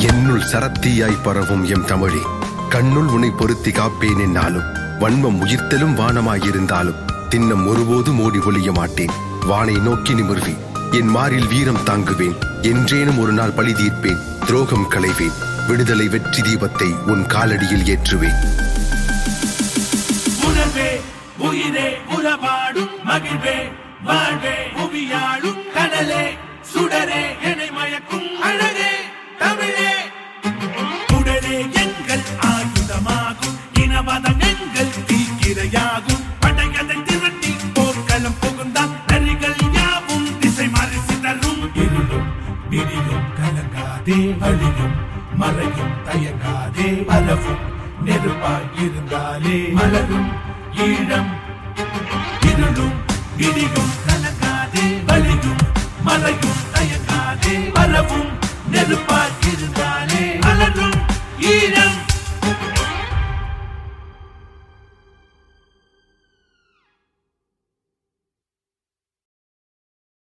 என்னுள் சரத்தியாய் பரவும் எம் தமிழே கண்ணுள் உன்னை பொருத்தி காப்பேன் என்னாலும் வன்மம் உயிர்த்தலும் வானமாயிருந்தாலும் தின்னம் ஒருபோதும் ஓடி ஒளிய மாட்டேன் வானை நோக்கி நிமிர்வேன் என் மாரில் வீரம் தாங்குவேன் என்றேனும் ஒரு நாள் பழி தீர்ப்பேன் துரோகம் களைவேன் விடுதலை வெற்றி தீபத்தை உன் காலடியில் ஏற்றுவேன் உணர்வே உயிரே உறவாடும் மகிழ்வே வாழ்வே புவியாளும் கடலே சுடரே என்னை மயக்கும் அழகே தமிழே உடலே எங்கள் ஆயுதமாகும் இனவாதம் எங்கள் தீக்கிரையாகும் படையதை திரட்டி போர்க்களம் புகுந்தால் நரிகள் யாவும் திசை மாறி சிதறும் இருளும் விடியும் கலங்காதே வழியும் மறையும் தயங்காதே பலவும் நெருப்பாய் இருந்தாலே மலரும் ஈழம் இருளும் விடியும் கலங்காதே வழியும் மறையும் தயங்காதே பலவும் நெருப்பாய்